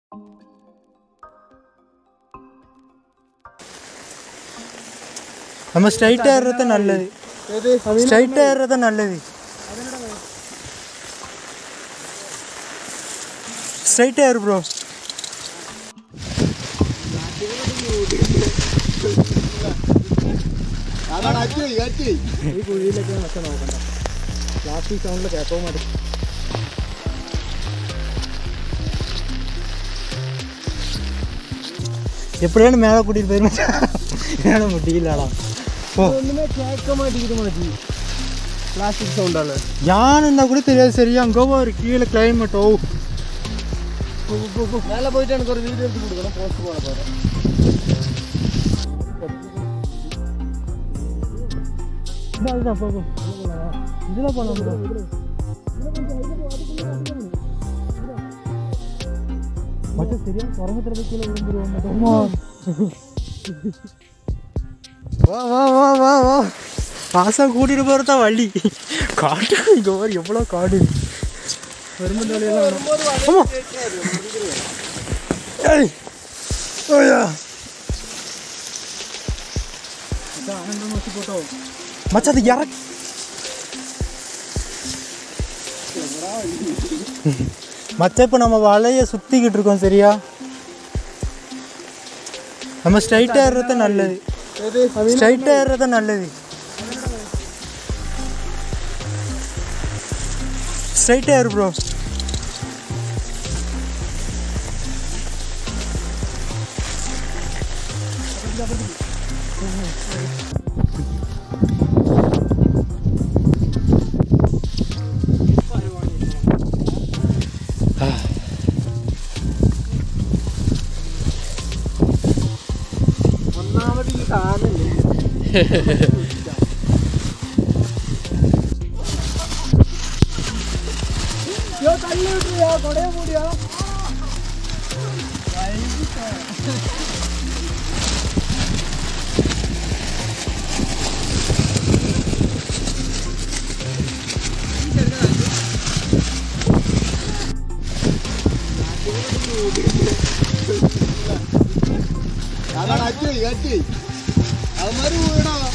நம்ம ஸ்ட்ரைட்டாக ஏறுறது நல்லது ஸ்ட்ரைட்டாக ஏறுறது நல்லது ஸ்ட்ரைட்டாக ஏறு ப்ரோ ഈ കുഴിയിലൊക്കെയാണ് ഒക്കെ നോക്കണ്ട പ്ലാസ്റ്റിക് സൗണ്ടിൽ കേൾക്കാൻ മതി எப்படியானு மேலே கூட்டிகிட்டு போயிருந்தா மேலே முடியலடா ஓ ഒന്നുമേ കേൾക്കാൻ മാറ്റിക്കുന്നത് മതി പ്ലാസ്റ്റിക് സൗണ്ടാണ് யான் இருந்தால் கூட தெரியாது சரியா அங்கே ஒரு கீழே கிளைமேட் ஓ മേലെ പോയിട്ട് എനിക്ക് ഒരു വീഡിയോ എടുത്ത് കൊടുക്കണം പോസ്റ്റ് പോലെ പോലെ அதுதான் போகும் இதில் போகலாம் ப்ரோ மட்டும் சரியா குரங்கத்துல கீழே விழுந்துருவோம் வா வா வா வா வா பாசா கூட்டிட்டு போறதா வழி காடு இங்க ஒரு எவ்வளோ காடு வரும்போது வேலையெல்லாம் வேணும் ஆமா ஏய் ஓயா மச்சான் அது இறக் மச்சான் இப்போ நம்ம வலையை சுற்றிக்கிட்டு இருக்கோம் சரியா நம்ம ஸ்ட்ரைட்டாக ஏறுறது நல்லது ஸ்ட்ரைட்டாக ஏறுறது நல்லது ஸ்ட்ரைட்டாக ஏறு ப்ரோ ഒന്നാമത് ഈ സാധനല്ലേ യോ തള്ളി വിട്ടിയോ കൊടയെ മൂടിയോ അതാണ് അച്ഛൻ കത്തി അത് മരു വീടാ